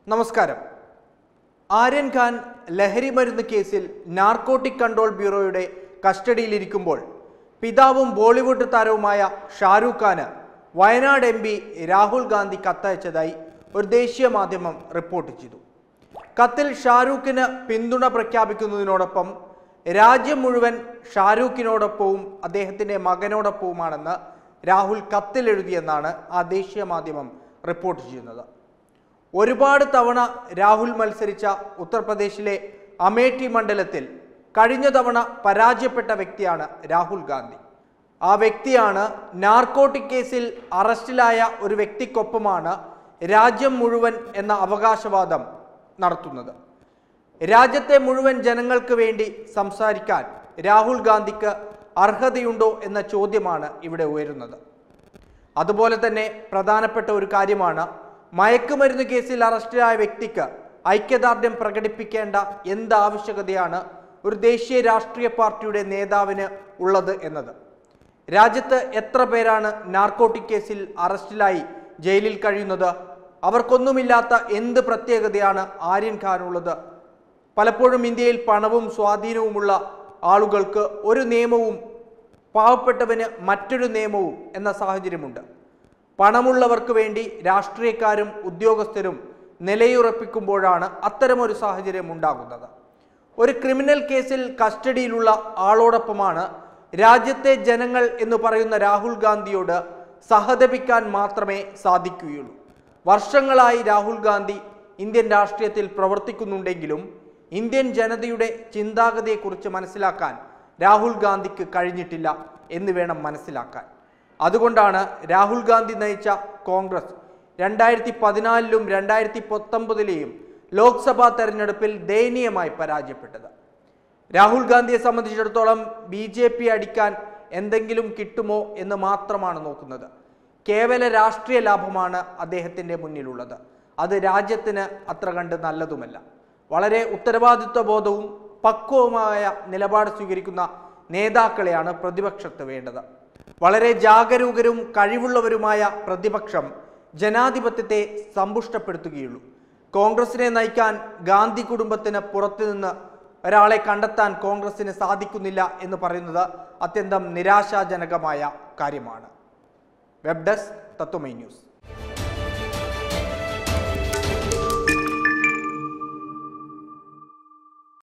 നമസ്കാരം ആര്യൻ ഖാൻ ലഹരി മരുന്ന് കേസിൽ നാർക്കോട്ടിക് കൺട്രോൾ ബ്യൂറോയുടെ കസ്റ്റഡിയിലിരിക്കുമ്പോൾ പിതാവും ബോളിവുഡ് താരവുമായ ഷാരൂഖ് ഖാന് വയനാട് എം പി രാഹുൽ ഗാന്ധി കത്തയച്ചതായി ഒരു ദേശീയ മാധ്യമം റിപ്പോർട്ട് ചെയ്തു കത്തിൽ ഷാരൂഖിന് പിന്തുണ പ്രഖ്യാപിക്കുന്നതിനോടൊപ്പം രാജ്യം മുഴുവൻ ഷാരൂഖിനോടൊപ്പവും അദ്ദേഹത്തിൻ്റെ മകനോടൊപ്പവുമാണെന്ന് രാഹുൽ കത്തിലെഴുതിയെന്നാണ് ആ ദേശീയ മാധ്യമം റിപ്പോർട്ട് ചെയ്യുന്നത് ഒരുപാട് തവണ രാഹുൽ മത്സരിച്ച ഉത്തർപ്രദേശിലെ അമേഠി മണ്ഡലത്തിൽ കഴിഞ്ഞ തവണ പരാജയപ്പെട്ട വ്യക്തിയാണ് രാഹുൽ ഗാന്ധി ആ വ്യക്തിയാണ് നാർക്കോട്ടിക് കേസിൽ അറസ്റ്റിലായ ഒരു വ്യക്തിക്കൊപ്പമാണ് രാജ്യം മുഴുവൻ എന്ന അവകാശവാദം നടത്തുന്നത് രാജ്യത്തെ മുഴുവൻ ജനങ്ങൾക്ക് വേണ്ടി സംസാരിക്കാൻ രാഹുൽ ഗാന്ധിക്ക് അർഹതയുണ്ടോ എന്ന ചോദ്യമാണ് ഇവിടെ ഉയരുന്നത് അതുപോലെ തന്നെ പ്രധാനപ്പെട്ട ഒരു കാര്യമാണ് മയക്കുമരുന്ന് കേസിൽ അറസ്റ്റിലായ വ്യക്തിക്ക് ഐക്യദാർഢ്യം പ്രകടിപ്പിക്കേണ്ട എന്ത് ആവശ്യകതയാണ് ഒരു ദേശീയ രാഷ്ട്രീയ പാർട്ടിയുടെ നേതാവിന് ഉള്ളത് എന്നത് രാജ്യത്ത് എത്ര പേരാണ് നാർക്കോട്ടിക് കേസിൽ അറസ്റ്റിലായി ജയിലിൽ കഴിയുന്നത് അവർക്കൊന്നുമില്ലാത്ത എന്ത് പ്രത്യേകതയാണ് ആര്യൻ ഖാനുള്ളത് പലപ്പോഴും ഇന്ത്യയിൽ പണവും സ്വാധീനവുമുള്ള ആളുകൾക്ക് ഒരു നിയമവും പാവപ്പെട്ടവന് മറ്റൊരു നിയമവും എന്ന സാഹചര്യമുണ്ട് പണമുള്ളവർക്ക് വേണ്ടി രാഷ്ട്രീയക്കാരും ഉദ്യോഗസ്ഥരും നിലയുറപ്പിക്കുമ്പോഴാണ് അത്തരമൊരു സാഹചര്യം ഉണ്ടാകുന്നത് ഒരു ക്രിമിനൽ കേസിൽ കസ്റ്റഡിയിലുള്ള ആളോടൊപ്പമാണ് രാജ്യത്തെ ജനങ്ങൾ എന്ന് പറയുന്ന രാഹുൽ ഗാന്ധിയോട് സഹതപിക്കാൻ മാത്രമേ സാധിക്കുകയുള്ളൂ വർഷങ്ങളായി രാഹുൽ ഗാന്ധി ഇന്ത്യൻ രാഷ്ട്രീയത്തിൽ പ്രവർത്തിക്കുന്നുണ്ടെങ്കിലും ഇന്ത്യൻ ജനതയുടെ ചിന്താഗതിയെക്കുറിച്ച് മനസ്സിലാക്കാൻ രാഹുൽ ഗാന്ധിക്ക് കഴിഞ്ഞിട്ടില്ല എന്ന് വേണം മനസ്സിലാക്കാൻ അതുകൊണ്ടാണ് രാഹുൽ ഗാന്ധി നയിച്ച കോൺഗ്രസ് രണ്ടായിരത്തി പതിനാലിലും രണ്ടായിരത്തി പത്തൊമ്പതിലെയും ലോക്സഭാ തെരഞ്ഞെടുപ്പിൽ ദയനീയമായി പരാജയപ്പെട്ടത് രാഹുൽ ഗാന്ധിയെ സംബന്ധിച്ചിടത്തോളം ബി ജെ പി അടിക്കാൻ എന്തെങ്കിലും കിട്ടുമോ എന്ന് മാത്രമാണ് നോക്കുന്നത് കേവല രാഷ്ട്രീയ ലാഭമാണ് അദ്ദേഹത്തിൻ്റെ മുന്നിലുള്ളത് അത് രാജ്യത്തിന് അത്ര കണ്ട് നല്ലതുമല്ല വളരെ ഉത്തരവാദിത്വ ബോധവും പക്വവുമായ നിലപാട് സ്വീകരിക്കുന്ന നേതാക്കളെയാണ് പ്രതിപക്ഷത്ത് വേണ്ടത് വളരെ ജാഗരൂകരും കഴിവുള്ളവരുമായ പ്രതിപക്ഷം ജനാധിപത്യത്തെ സമ്പുഷ്ടപ്പെടുത്തുകയുള്ളൂ കോൺഗ്രസിനെ നയിക്കാൻ ഗാന്ധി കുടുംബത്തിന് പുറത്തുനിന്ന് ഒരാളെ കണ്ടെത്താൻ കോൺഗ്രസിന് സാധിക്കുന്നില്ല എന്ന് പറയുന്നത് അത്യന്തം നിരാശാജനകമായ കാര്യമാണ് വെബ് ഡെസ്ക് തത്വമൈ ന്യൂസ്